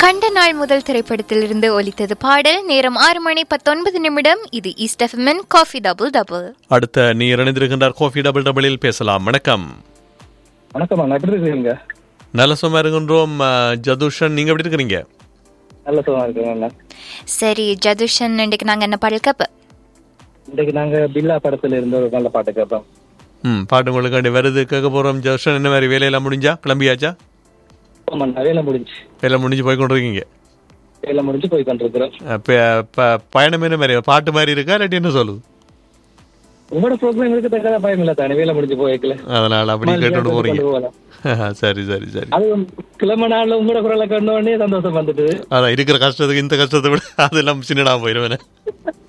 கண்ட நாள் முதல் திரைப்படத்திலிருந்து ஒலித்தது பாடல் நேரம் ஆறு மணி பத்தொன்பது நிமிடம் இது ஈஸ்ட் எஃப்எம்என் காஃபி டபுள் டபுள் அடுத்த நீர் இணைந்திருக்கின்றார் கோஃபி டபுள் டபுளில் பேசலாம் வணக்கம் வணக்கம்மா நான் எப்படி இருக்கிறீங்க நல்ல சும்மா இருக்கின்றோம் அஹ், ஜதுஷன் நீங்க எப்படி இருக்கிறீங்க நல்ல சுகமா இருக்குங்க சரி ஜதுஷன் இன்றைக்கு நாங்க என்ன பாடல் கப்பு இன்றைக்கு நாங்க பில்லா படத்துல இருந்து ஒரு நல்ல பாட்டு கேட்போம் ம் பாட்டு உங்களுக்கு வருது கேட்க போறோம் ஜதுஷன் என்ன மாதிரி வேலையெல்லாம் முடிஞ்சா கிளம்பியாச்சா ஆமா நான் வேலை முடிஞ்சு வேலை முடிஞ்சு போய் கொண்டிருக்கீங்க வேலை முடிஞ்சு போய் கொண்டிருக்கிறோம் அஹ், ப- ப- பயணம் என்ன மாதிரி பாட்டு மாதிரி இருக்கா இல்லாட்டி என்ன சொல்லுது உங்களோட ப்ரோக்ராம் இருக்கு தக்கதா பயம் இல்ல தானே வேலை முடிஞ்சு போய்க்கல அதனால அப்படி கேட்டுட்டு போறீங்க போகலாம் சரி சரி சரி அது கிளம்ப நாள்ல உங்களோட குரலை கண்ட உடனே சந்தோஷம் வந்துட்டு அதான் இருக்கிற கஷ்டத்துக்கு இந்த கஷ்டத்தை விட அதெல்லாம் சின்னடா போயிடுவேன்